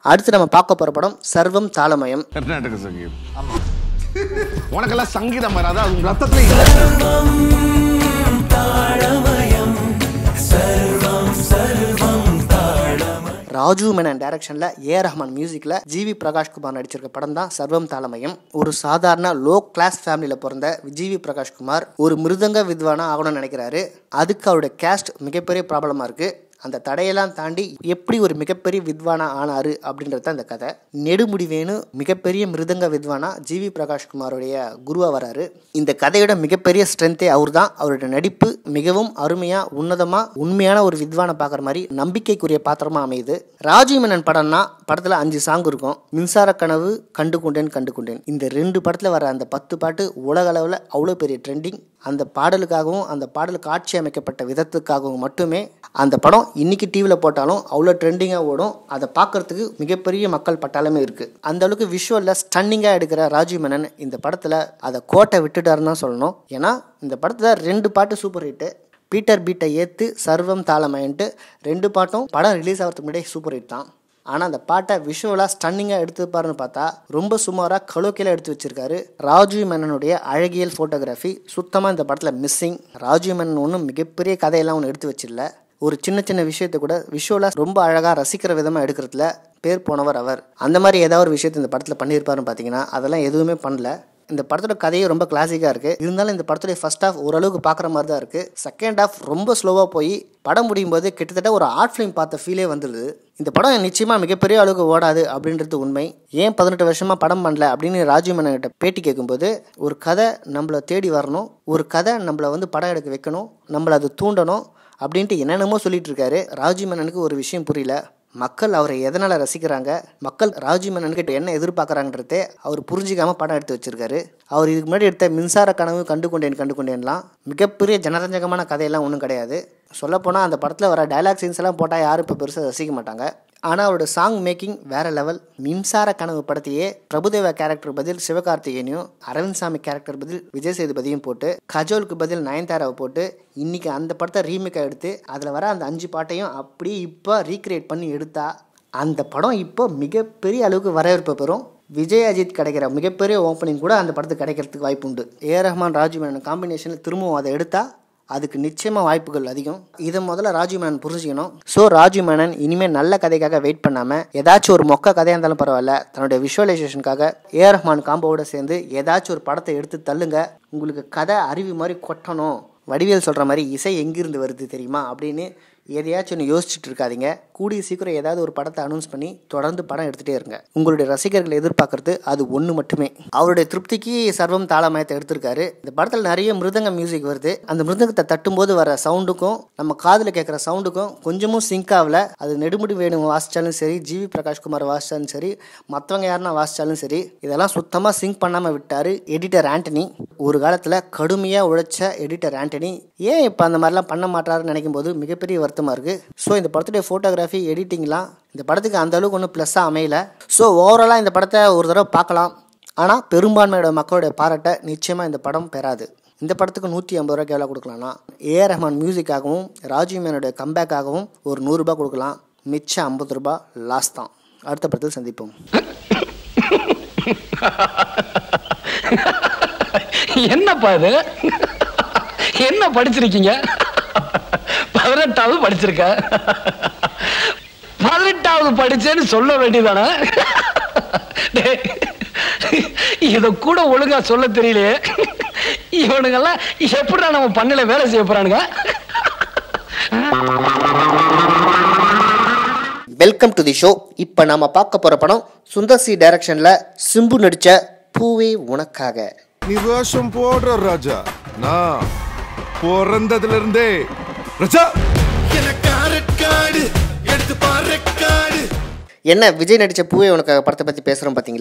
அடுத்து நம்ம பார்க்க போகிற படம் சர்வம் தாளமயம் கர்நாடக சங்கீதம் உனக்கெல்லாம் சங்கீதம் வராது அது உங்க ரத்தத்துல இல்ல ராஜு மேனன் டைரக்ஷனில் ஏ ரஹ்மான் மியூசிக்கில் ஜிவி பிரகாஷ்குமார் நடிச்சிருக்க படம் தான் சர்வம் தாளமயம் ஒரு சாதாரண லோ கிளாஸ் ஃபேமிலியில் பிறந்த ஜிவி பிரகாஷ்குமார் ஒரு மிருதங்க வித்வானா ஆகணும்னு நினைக்கிறாரு அதுக்கு அவருடைய கேஸ்ட் மிகப்பெரிய ப்ராப்ளமாக இருக்குது அந்த தடையெல்லாம் தாண்டி எப்படி ஒரு மிகப்பெரிய வித்வானா ஆனாரு அப்படின்றது தான் இந்த கதை நெடுமுடி வேணு மிகப்பெரிய மிருதங்க வித்வானா ஜிவி பிரகாஷ்குமாருடைய குருவா வராரு இந்த கதையோட மிகப்பெரிய ஸ்ட்ரென்த்தே அவர் தான் அவருடைய நடிப்பு மிகவும் அருமையா உன்னதமா உண்மையான ஒரு வித்வானை பார்க்குற மாதிரி நம்பிக்கைக்குரிய பாத்திரமா அமையுது ராஜீவ் மேனன் படம்னா படத்துல அஞ்சு சாங் இருக்கும் மின்சார கனவு கண்டு கொண்டேன் கண்டு கொண்டேன் இந்த ரெண்டு படத்துல வர அந்த பத்து பாட்டு உலக அளவில் அவ்வளோ பெரிய ட்ரெண்டிங் அந்த பாடலுக்காகவும் அந்த பாடலுக்கு ஆட்சி அமைக்கப்பட்ட விதத்துக்காகவும் மட்டுமே அந்த படம் இன்னைக்கு டிவியில் போட்டாலும் அவ்வளோ ட்ரெண்டிங்காக ஓடும் அதை பார்க்கறதுக்கு மிகப்பெரிய மக்கள் பட்டாளமே இருக்குது அந்த அளவுக்கு விஷுவலில் ஸ்டன்னிங்காக எடுக்கிற ராஜீவ் மேனன் இந்த படத்தில் அதை கோட்டை விட்டுட்டாருன்னு தான் சொல்லணும் ஏன்னா இந்த படத்தில் ரெண்டு பாட்டு சூப்பர் ஹிட்டு பீட்டர் பீட்டை ஏற்று சர்வம் தாளமயன்ட்டு ரெண்டு பாட்டும் படம் ரிலீஸ் ஆகிறதுக்கு முன்னாடியே சூப்பர் ஹிட் தான் ஆனால் அந்த பாட்டை விஷுவலாக ஸ்டன்னிங்காக எடுத்துப்பாருன்னு பார்த்தா ரொம்ப சுமாராக கலோக்கியில் எடுத்து வச்சிருக்காரு ராஜீவ் மேனனுடைய அழகியல் ஃபோட்டோகிராஃபி சுத்தமாக இந்த படத்தில் மிஸ்ஸிங் ராஜீவ் மேனன் ஒன்றும் மிகப்பெரிய கதையெல்லாம் ஒன்று எடுத்து வச்சிடல ஒரு சின்ன சின்ன விஷயத்தை கூட விஷுவலாக ரொம்ப அழகாக ரசிக்கிற விதமாக எடுக்கிறதுல பேர் போனவர் அவர் அந்த மாதிரி ஏதாவது ஒரு விஷயத்தை இந்த படத்தில் பண்ணியிருப்பாருன்னு பார்த்தீங்கன்னா அதெல்லாம் எதுவுமே பண்ணல இந்த படத்தோட கதையே ரொம்ப கிளாசிக்காக இருக்குது இருந்தாலும் இந்த படத்துடைய ஃபர்ஸ்ட் ஹாஃப் ஓரளவுக்கு பார்க்குற மாதிரி தான் இருக்குது செகண்ட் ஹாஃப் ரொம்ப ஸ்லோவாக போய் படம் முடியும் போது கிட்டத்தட்ட ஒரு ஆர்ட் ஃபிலிம் பார்த்த ஃபீலே வந்துடுது இந்த படம் நிச்சயமாக மிகப்பெரிய அளவுக்கு ஓடாது அப்படின்றது உண்மை ஏன் பதினெட்டு வருஷமாக படம் பண்ணல அப்படின்னு ராஜீவ் மேனன் கிட்ட பேட்டி கேட்கும்போது ஒரு கதை நம்மளை தேடி வரணும் ஒரு கதை நம்மளை வந்து படம் எடுக்க வைக்கணும் நம்மளை அது தூண்டணும் அப்படின்ட்டு என்னென்னமோ சொல்லிட்டு இருக்காரு ராஜீவ் மேனனுக்கு ஒரு விஷயம் புரியல மக்கள் அவரை எதனால் ரசிக்கிறாங்க மக்கள் ராஜீவ் மேனன்கிட்ட என்ன எதிர்பார்க்குறாங்கன்றதே அவர் புரிஞ்சிக்காம படம் எடுத்து வச்சிருக்காரு அவர் இதுக்கு முன்னாடி எடுத்த மின்சார கனவு கண்டு கொண்டேன் கண்டு கொண்டேன்லாம் மிகப்பெரிய ஜனரஞ்சகமான கதையெல்லாம் ஒன்றும் கிடையாது சொல்லப்போனால் அந்த படத்தில் வர டயலாக் சீன்ஸ் எல்லாம் போட்டால் யாரும் இப்போ பெருசாக ரசிக்க மாட்டாங்க ஆனால் அவரோட சாங் மேக்கிங் வேற லெவல் மின்சார கனவு படத்தையே பிரபுதேவா கேரக்டர் பதில் சிவகார்த்திகேயனையும் அரவிந்த் சாமி கேரக்டர் பதில் விஜய் சேதுபதியும் போட்டு கஜோலுக்கு பதில் நயன்தாராவை போட்டு இன்னைக்கு அந்த படத்தை ரீமேக்காக எடுத்து அதில் வர அந்த அஞ்சு பாட்டையும் அப்படியே இப்போ ரீக்ரியேட் பண்ணி எடுத்தா அந்த படம் இப்போ மிகப்பெரிய அளவுக்கு வரவேற்பு பெறும் விஜய் அஜித் கிடைக்கிற மிகப்பெரிய ஓப்பனிங் கூட அந்த படத்துக்கு கிடைக்கிறதுக்கு வாய்ப்பு உண்டு ஏ ரஹ்மான் ராஜீவ் மேனன் காம்பினேஷனில் திரும்பவும் அதை எடுத்தா அதுக்கு நிச்சயமாக வாய்ப்புகள் அதிகம் இதை முதல்ல ராஜீவ் மேனன் புரிஞ்சுக்கணும் ஸோ ராஜீவ் மேனன் இனிமேல் நல்ல கதைக்காக வெயிட் பண்ணாமல் ஏதாச்சும் ஒரு மொக்க கதையாக இருந்தாலும் பரவாயில்ல தன்னுடைய விஷுவலைசேஷனுக்காக ஏ ரஹ்மான் காம்போவோட சேர்ந்து ஏதாச்சும் ஒரு படத்தை எடுத்து தள்ளுங்க உங்களுக்கு கதை அருவி மாதிரி கொட்டணும் வடிவேல் சொல்கிற மாதிரி இசை எங்கிருந்து வருது தெரியுமா அப்படின்னு எதையாச்சும் ஒன்று யோசிச்சுட்டு இருக்காதீங்க கூடிய சீக்கிரம் ஏதாவது ஒரு படத்தை அனௌன்ஸ் பண்ணி தொடர்ந்து படம் எடுத்துகிட்டே இருங்க உங்களுடைய ரசிகர்கள் எதிர்பார்க்கறது அது ஒன்று மட்டுமே அவருடைய திருப்திக்கு சர்வம் தாளமயத்தை எடுத்திருக்காரு இந்த படத்தில் நிறைய மிருதங்க மியூசிக் வருது அந்த மிருதங்கத்தை தட்டும்போது வர சவுண்டுக்கும் நம்ம காதில் கேட்குற சவுண்டுக்கும் கொஞ்சமும் சிங்க் ஆகல அது நெடுமுடி வேணு வாசிச்சாலும் சரி ஜிவி பிரகாஷ்குமார் வாசிச்சாலும் சரி மற்றவங்க யாருன்னா வாசிச்சாலும் சரி இதெல்லாம் சுத்தமாக சிங்க் பண்ணாமல் விட்டார் எடிட்டர் ஆண்டனி ஒரு காலத்தில் கடுமையாக உழைச்ச எடிட்டர் ஆண்டனி ஏன் இப்போ அந்த மாதிரிலாம் பண்ண மாட்டாருன்னு நினைக்கும் போது மிகப்பெரிய வருத்தமாக இருக்குது ஸோ இந்த படத்துடைய ஃபோட்டோகிராஃபி எடிட்டிங்லாம் இந்த படத்துக்கு அந்த அளவுக்கு ஒன்றும் ப்ளஸ்ஸாக அமையல ஸோ ஓவராலாக இந்த படத்தை ஒரு தடவை பார்க்கலாம் ஆனால் பெரும்பான்மையோட மக்களுடைய பாராட்டை நிச்சயமாக இந்த படம் பெறாது இந்த படத்துக்கு நூற்றி ஐம்பது ரூபாய்க்கு எவ்வளோ கொடுக்கலாம்னா ஏ ரஹ்மான் மியூசிக்காகவும் ராஜீவ் மேனோட கம்பேக்காகவும் ஒரு நூறுரூபா கொடுக்கலாம் மிச்சம் ஐம்பது ரூபாய் லாஸ் தான் அடுத்த படத்தில் சந்திப்போம் என்னப்பா இது என்ன படிச்சிருக்கீங்க பதினெட்டாவது படிச்சிருக்க பதினெட்டாவது படிச்சேன்னு சொல்ல வேண்டியதானே டேய், இத கூட ஒழுங்கா சொல்ல தெரியலையே இவனுங்கெல்லாம் எப்படிடா நம்ம பண்ணல வேலை செய்ய போறானுங்க வெல்கம் டு தி ஷோ இப்போ நாம பார்க்க போகிற படம் சுந்தர் சி டைரக்ஷனில் சிம்பு நடித்த பூவே உனக்காக நீ வேஷம் போடுற ராஜா நான் பிறந்ததுல இருந்தே ராஜா என்ன விஜய் நடித்த பூவே உனக்காக படத்தை பற்றி பேசுகிறோம் பார்த்தீங்களா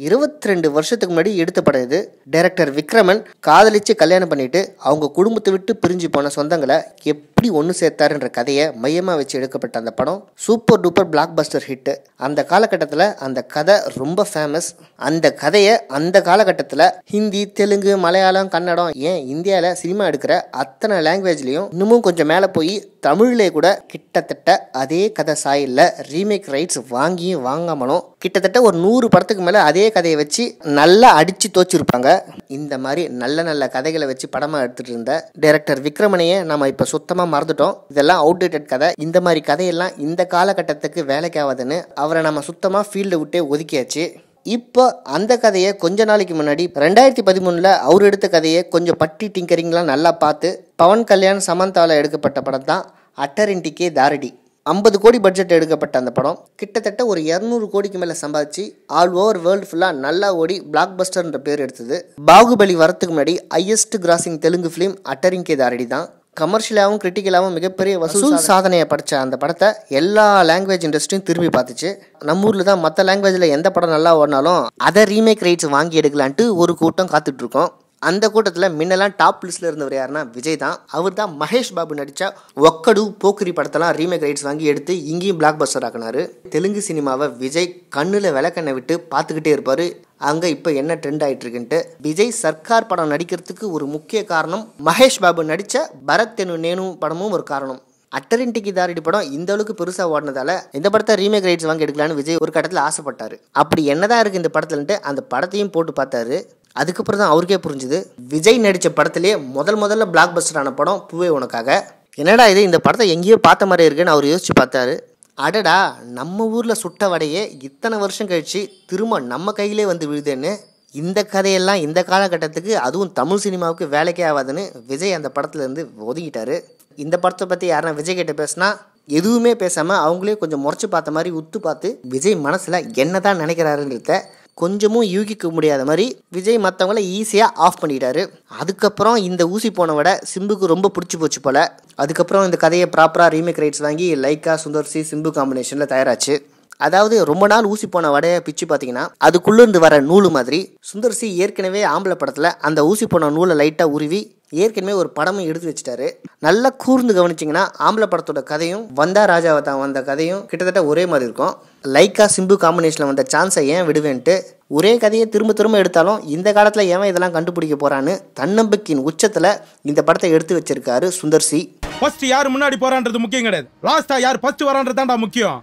இருபத்தி ரெண்டு வருஷத்துக்கு முன்னாடி எடுத்த படம் இது டைரக்டர் விக்ரமன் காதலிச்சு கல்யாணம் பண்ணிட்டு அவங்க குடும்பத்தை விட்டு பிரிஞ்சு போன சொந்தங்களை எப்படி ஒன்று சேர்த்தாருன்ற கதையை மையமாக வச்சு எடுக்கப்பட்ட அந்த படம் super duper blockbuster hit அந்த காலகட்டத்தில் அந்த கதை ரொம்ப ஃபேமஸ் அந்த கதையை அந்த காலகட்டத்தில் ஹிந்தி தெலுங்கு மலையாளம் கன்னடம் ஏன் இந்தியாவில் சினிமா எடுக்கிற அத்தனை லாங்குவேஜ்லேயும் இன்னமும் கொஞ்சம் மேலே போய் தமிழ்லே கூட கிட்டத்தட்ட அதே கதை சாயலில் ரீமேக் ரைட்ஸ் வாங்கியும் வாங்காமலும் கிட்டத்தட்ட ஒரு நூறு படத்துக்கு மேலே அதே கதையை வச்சு நல்லா அடித்து தோச்சிருப்பாங்க இந்த மாதிரி நல்ல நல்ல கதைகளை வச்சு படமாக எடுத்துகிட்டு இருந்த டைரக்டர் விக்ரமனையே நம்ம இப்போ சுத்தமாக மறந்துட்டோம் இதெல்லாம் அவுடேட்டட் கதை இந்த மாதிரி கதையெல்லாம் இந்த காலகட்டத்துக்கு வேலைக்கு ஆகாதுன்னு அவரை நம்ம சுத்தமாக ஃபீல்டை விட்டே ஒதுக்கியாச்சு இப்போ அந்த கதையை கொஞ்ச நாளைக்கு முன்னாடி ரெண்டாயிரத்தி பதிமூணில் அவர் எடுத்த கதையை கொஞ்சம் பட்டி டிங்கரிங்லாம் நல்லா பார்த்து பவன் கல்யாண் சமந்தாவில் எடுக்கப்பட்ட படம் தான் அட்டர் இண்டிகே தாரடி ஐம்பது கோடி பட்ஜெட் எடுக்கப்பட்ட அந்த படம் கிட்டத்தட்ட ஒரு இரநூறு கோடிக்கு மேலே சம்பாதிச்சு ஆல் ஓவர் வேர்ல்டு ஃபுல்லாக நல்லா ஓடி பிளாக் பஸ்டர்ன்ற பேர் எடுத்தது பாகுபலி வரத்துக்கு முன்னாடி highest crossing Telugu film Attarintiki Daredi தான் கமர்ஷியலாகவும் கிரிட்டிக்கலாகவும் மிகப்பெரிய வசூல் சாதனையை படித்த அந்த படத்தை எல்லா லாங்குவேஜ் இண்டஸ்ட்ரியும் திரும்பி பார்த்துச்சு நம்ம ஊரில் தான் மற்ற லாங்குவேஜில் எந்த படம் நல்லா ஓடினாலும் அதை ரீமேக் ரைட்ஸ் வாங்கி எடுக்கலான்ட்டு ஒரு கூட்டம் காத்துட்டு இருக்கோம் அந்த கூட்டத்தில் முன்னெல்லாம் டாப் லிஸ்ட்டில் இருந்தவர் யாருன்னா விஜய் தான் அவர் தான் மகேஷ் பாபு நடித்த ஒக்கடு போக்கிரி படத்தெல்லாம் ரீமேக் ரைட்ஸ் வாங்கி எடுத்து இங்கேயும் பிளாக் பஸ்டர் ஆக்கினாரு தெலுங்கு சினிமாவை விஜய் கண்ணில் விளக்கண்ணை விட்டு பார்த்துக்கிட்டே இருப்பார் அங்கே இப்போ என்ன ட்ரெண்ட் ஆயிட்டு இருக்குன்ட்டு விஜய் சர்க்கார் படம் நடிக்கிறதுக்கு ஒரு முக்கிய காரணம் மகேஷ் பாபு நடித்த பரத் தெனு நேனு படமும் ஒரு காரணம் அட்டரின்டிக்கு தாரடி படம் இந்த அளவுக்கு பெருசாக ஓடினதால இந்த படத்தை ரீமேக் ரைட்ஸ் வாங்கி எடுக்கலான்னு விஜய் ஒரு கட்டத்தில் ஆசைப்பட்டாரு அப்படி என்னதான் இருக்கு இந்த படத்துலன்ட்டு அந்த படத்தையும் போட்டு பார்த்தாரு அதுக்கப்புறம் தான் அவருக்கே புரிஞ்சுது விஜய் நடித்த படத்திலே முதல் முதல்ல பிளாக் பஸ்டரான படம் பூவே உனக்காக என்னடா இது இந்த படத்தை எங்கேயோ பார்த்த மாதிரி இருக்குன்னு அவர் யோசிச்சு பார்த்தாரு அடடா நம்ம ஊரில் சுட்ட வடையே இத்தனை வருஷம் கழிச்சு திரும்ப நம்ம கையிலே வந்து விழுதேன்னு இந்த கதையெல்லாம் இந்த காலகட்டத்துக்கு அதுவும் தமிழ் சினிமாவுக்கு வேலைக்கே ஆகாதுன்னு விஜய் அந்த படத்துல இருந்து ஒதுங்கிட்டாரு இந்த படத்தை பற்றி யாருன்னா விஜய் கிட்ட பேசினா எதுவுமே பேசாமல் அவங்களே கொஞ்சம் முறைச்சு பார்த்த மாதிரி உத்து பார்த்து விஜய் மனசில் என்ன தான் நினைக்கிறாருன்றத கொஞ்சமும் யூகிக்க முடியாத மாதிரி விஜய் மற்றவங்கள ஈஸியாக ஆஃப் பண்ணிட்டாரு அதுக்கப்புறம் இந்த ஊசி போன விட சிம்புக்கு ரொம்ப பிடிச்சி போச்சு போல் அதுக்கப்புறம் இந்த கதையை ப்ராப்பராக ரீமேக் ரைட்ஸ் வாங்கி லைக்கா சுந்தர்சி சிம்பு காம்பினேஷனில் தயாராச்சு அதாவது ரொம்ப நாள் ஊசி போன வடையை பிச்சு பார்த்தீங்கன்னா அதுக்குள்ளேருந்து வர நூல் மாதிரி சுந்தர்சி ஏற்கனவே ஆம்பளை படத்தில் அந்த ஊசி போன நூலை லைட்டாக உருவி ஏற்கனவே ஒரு படமும் எடுத்து வச்சுட்டாரு நல்லா கூர்ந்து கவனிச்சிங்கன்னா ஆம்பளை படத்தோட கதையும் வந்தா ராஜாவை தான் வந்த கதையும் கிட்டத்தட்ட ஒரே மாதிரி இருக்கும் லைக்கா சிம்பு காம்பினேஷனில் வந்த சான்ஸை ஏன் விடுவேன்ட்டு ஒரே கதையை திரும்ப திரும்ப எடுத்தாலும் இந்த காலத்தில் ஏன் இதெல்லாம் கண்டுபிடிக்க போகிறான்னு தன்னம்பிக்கையின் உச்சத்தில் இந்த படத்தை எடுத்து வச்சிருக்காரு சுந்தர்சி ஃபர்ஸ்ட் யார் முன்னாடி போறான்றது முக்கியம் கிடையாது லாஸ்டா யார் ஃபர்ஸ்ட் வரான்றது தான்டா முக்கியம்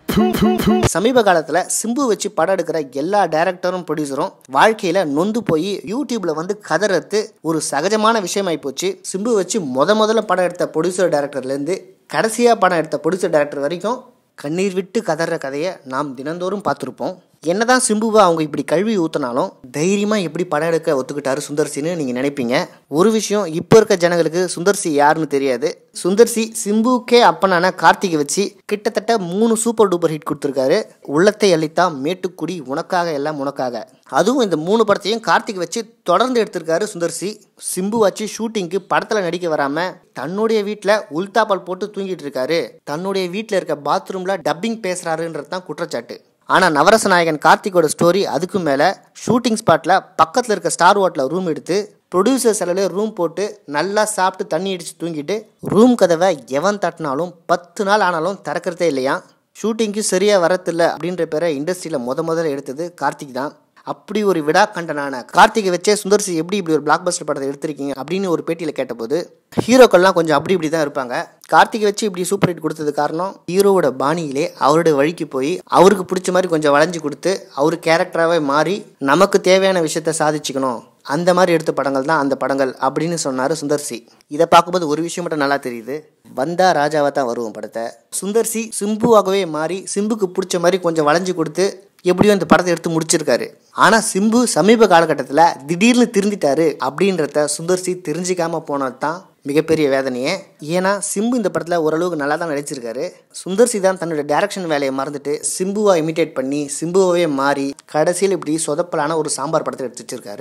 சமீப காலத்தில் சிம்பு வச்சு படம் எடுக்கிற எல்லா டேரக்டரும் ப்ரொடியூசரும் வாழ்க்கையில் நொந்து போய் யூடியூப்ல வந்து கதறது ஒரு சகஜமான விஷயமாயி போச்சு சிம்பு வச்சு முத முதல்ல படம் எடுத்த ப்ரொடியூசர் டேரக்டர்லேருந்து கடைசியாக படம் எடுத்த ப்ரொடியூசர் டேரக்டர் வரைக்கும் கண்ணீர் விட்டு கதற கதையை நாம் தினந்தோறும் பார்த்துருப்போம் என்னதான் சிம்புவை அவங்க இப்படி கழுவி ஊற்றினாலும் தைரியமாக எப்படி படம் எடுக்க ஒத்துக்கிட்டாரு சுந்தர்சின்னு நீங்கள் நினைப்பீங்க ஒரு விஷயம் இப்போ இருக்க ஜனங்களுக்கு சுந்தர்சி யாருன்னு தெரியாது சுந்தர்சி சிம்புக்கே அப்பனான கார்த்திகை வச்சு கிட்டத்தட்ட மூணு சூப்பர் டூப்பர் ஹிட் கொடுத்துருக்காரு உள்ளத்தை அளித்தா மேட்டுக்குடி உனக்காக எல்லாம் உனக்காக அதுவும் இந்த மூணு படத்தையும் கார்த்திக் வச்சு தொடர்ந்து எடுத்திருக்காரு சுந்தர்சி சிம்பு வச்சு ஷூட்டிங்க்கு படத்தில் நடிக்க வராமல் தன்னுடைய வீட்டில் உல்தாப்பால் போட்டு தூங்கிட்டு இருக்காரு தன்னுடைய வீட்டில் இருக்க பாத்ரூமில் டப்பிங் பேசுகிறாருன்றது தான் குற்றச்சாட்டு ஆனால் நவரச நாயகன் கார்த்திகோட ஸ்டோரி அதுக்கு மேலே ஷூட்டிங் ஸ்பாட்டில் பக்கத்தில் இருக்க ஸ்டார் ஹோட்டலில் ரூம் எடுத்து ப்ரொடியூசர் செலவில் ரூம் போட்டு நல்லா சாப்பிட்டு தண்ணி அடித்து தூங்கிட்டு ரூம் கதவை எவன் தட்டினாலும் பத்து நாள் ஆனாலும் திறக்கிறதே இல்லையா ஷூட்டிங்க்கு சரியாக வரத்தில்ல அப்படின்ற பேரை இண்டஸ்ட்ரியில் முத முதல்ல எடுத்தது கார்த்திக் தான் அப்படி ஒரு விடா கண்டனான கார்த்திகை வச்சே சுந்தர்சி எப்படி இப்படி ஒரு பிளாக் பஸ்டர் படத்தை எடுத்திருக்கீங்க அப்படின்னு ஒரு பேட்டியில் கேட்டபோது ஹீரோக்கள்லாம் கொஞ்சம் அப்படி இப்படி தான் இருப்பாங்க கார்த்திகை வச்சு இப்படி சூப்பர் ஹிட் கொடுத்தது காரணம் ஹீரோவோட பாணியிலே அவரோட வழிக்கு போய் அவருக்கு பிடிச்ச மாதிரி கொஞ்சம் வளைஞ்சு கொடுத்து அவர் கேரக்டராகவே மாறி நமக்கு தேவையான விஷயத்த சாதிச்சுக்கணும் அந்த மாதிரி எடுத்த படங்கள் தான் அந்த படங்கள் அப்படின்னு சொன்னார் சுந்தர்சி இதை பார்க்கும்போது ஒரு விஷயம் மட்டும் நல்லா தெரியுது வந்தா ராஜாவா தான் வருவோம் படத்தை சுந்தர்சி சிம்புவாகவே மாறி சிம்புக்கு பிடிச்ச மாதிரி கொஞ்சம் வளைஞ்சு கொடுத்து எப்படியோ இந்த படத்தை எடுத்து முடிச்சிருக்காரு ஆனால் சிம்பு சமீப காலகட்டத்தில் திடீர்னு திருந்திட்டாரு அப்படின்றத சுந்தர்சி தெரிஞ்சிக்காம போனது தான் மிகப்பெரிய வேதனையே ஏன்னா சிம்பு இந்த படத்தில் ஓரளவுக்கு நல்லா தான் நடிச்சிருக்காரு சுந்தர்சி தான் தன்னோட டைரக்ஷன் வேலையை மறந்துட்டு சிம்புவா இமிட்டேட் பண்ணி சிம்புவாவே மாறி கடைசியில் இப்படி சொதப்பலான ஒரு சாம்பார் படத்தை எடுத்து வச்சிருக்காரு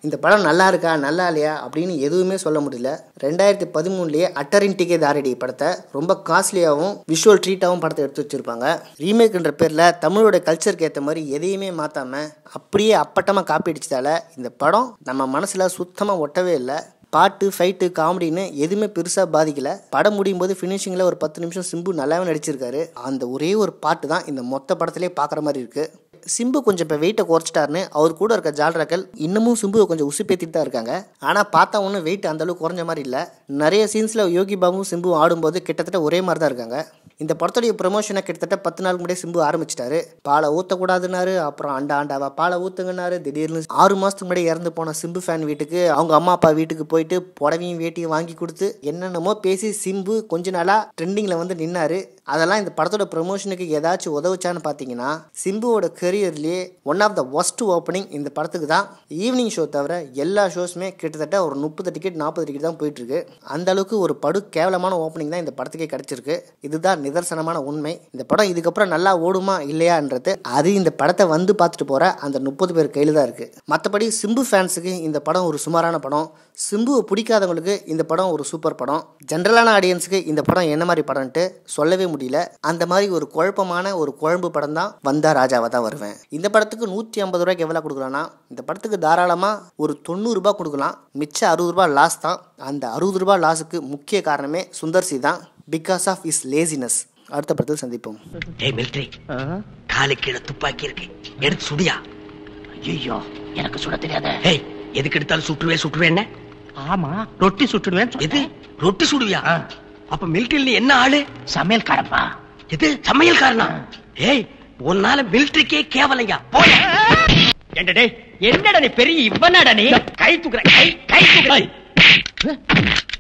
இந்த படம் நல்லா இருக்கா நல்லா இல்லையா அப்படின்னு எதுவுமே சொல்ல முடியல ரெண்டாயிரத்தி பதிமூணுலேயே அட்டரின் டிகே தாரடி படத்தை ரொம்ப காஸ்ட்லியாகவும் விஷுவல் ட்ரீட்டாகவும் படத்தை எடுத்து வச்சிருப்பாங்க ரீமேக்ன்ற பேரில் தமிழோட கல்ச்சருக்கு ஏற்ற மாதிரி எதையுமே மாற்றாம அப்படியே அப்பட்டமாக காப்பி அடிச்சதால இந்த படம் நம்ம மனசில் சுத்தமாக ஒட்டவே இல்லை பாட்டு ஃபைட்டு காமெடின்னு எதுவுமே பெருசாக பாதிக்கல படம் முடியும் போது ஃபினிஷிங்கில் ஒரு பத்து நிமிஷம் சிம்பு நல்லாவே நடிச்சிருக்காரு அந்த ஒரே ஒரு பாட்டு தான் இந்த மொத்த படத்திலே பார்க்குற மாதிரி இருக்குது சிம்பு கொஞ்சம் இப்போ வெயிட்டை குறைச்சிட்டாருன்னு அவர் கூட இருக்க ஜால்ராக்கள் இன்னமும் சிம்புவை கொஞ்சம் உசுப்பேத்திட்டு தான் இருக்காங்க ஆனால் பார்த்தா ஒன்றும் வெயிட் அந்த அளவுக்கு குறைஞ்ச மாதிரி இல்லை நிறைய சீன்ஸில் யோகி பாபுவும் சிம்புவும் ஆடும்போது கிட்டத்தட்ட ஒரே மாதிரி தான் இருக்காங்க இந்த படத்துடைய ப்ரமோஷனை கிட்டத்தட்ட பத்து நாளுக்கு முன்னாடியே சிம்பு ஆரம்பிச்சிட்டாரு பாலை ஊற்றக்கூடாதுனாரு அப்புறம் ஆண்டா ஆண்டாவா பாலை ஊற்றுங்கனாரு திடீர்னு ஆறு மாதத்துக்கு முன்னாடி இறந்து போன சிம்பு ஃபேன் வீட்டுக்கு அவங்க அம்மா அப்பா வீட்டுக்கு போயிட்டு புடவையும் வேட்டியும் வாங்கி கொடுத்து என்னென்னமோ பேசி சிம்பு கொஞ்ச நாளாக ட்ரெண்டிங்கில் வந்து நின்னாரு அதெல்லாம் இந்த படத்தோட ப்ரமோஷனுக்கு ஏதாச்சும் உதவுச்சான்னு பார்த்தீங்கன்னா சிம்புவோட கெரியர்லேயே one of the worst opening இந்த படத்துக்கு தான் ஈவினிங் ஷோ தவிர எல்லா ஷோஸுமே கிட்டத்தட்ட ஒரு முப்பது டிக்கெட் நாற்பது டிக்கெட் தான் போயிட்டு இருக்கு அந்த அளவுக்கு ஒரு படு கேவலமான ஓப்பனிங் தான் இந்த படத்துக்கே கிடைச்சிருக்கு இதுதான் நிதர்சனமான உண்மை இந்த படம் இதுக்கப்புறம் நல்லா ஓடுமா இல்லையான்றது அது இந்த படத்தை வந்து பார்த்துட்டு போற அந்த முப்பது பேர் கையில் தான் இருக்கு மற்றபடி சிம்பு ஃபேன்ஸுக்கு இந்த படம் ஒரு சுமாரான படம் சிம்புவை பிடிக்காதவங்களுக்கு இந்த படம் ஒரு சூப்பர் படம் ஜென்ரலான ஆடியன்ஸுக்கு இந்த படம் என்ன மாதிரி படம்ன்ட்டு சொல்லவே முடியல அந்த மாதிரி ஒரு குழப்பமான ஒரு குழம்பு படம் தான் வந்தா ராஜாவை தான் வருவேன் இந்த படத்துக்கு நூற்றி ஐம்பது ரூபாய்க்கு எவ்வளோ கொடுக்கலாம்னா இந்த படத்துக்கு தாராளமாக ஒரு தொண்ணூறு ரூபாய் கொடுக்கலாம் மிச்சம் அறுபது ரூபாய் லாஸ் தான் அந்த அறுபது ரூபாய் லாஸுக்கு முக்கிய காரணமே சுந்தர் சி தான் பிகாஸ் ஆஃப் இஸ் லேசினஸ் அடுத்த படத்தில் சந்திப்போம் டேய் மிலிட்ரி காலு கீழே துப்பாக்கி இருக்கு எடுத்து சுடியா ஐயோ எனக்கு சுட தெரியாத ஏய் எதுக்கு எடுத்தாலும் சுட்டுவே சுட்டுவேன் ஆமா ரொட்டி சுட்டுடுவேன் எது ரொட்டி சுடுவியா அப்ப மிலிட்டரியில என்ன ஆளு சமையல் காரப்பா எது சமையல்காரனா ஏய் உன்னால மிலிட்டரிக்கே கேவலையா போட ஏண்டா டேய் என்னடா நீ பெரிய இவனடா நீ கை தூக்குற கை கை தூக்குற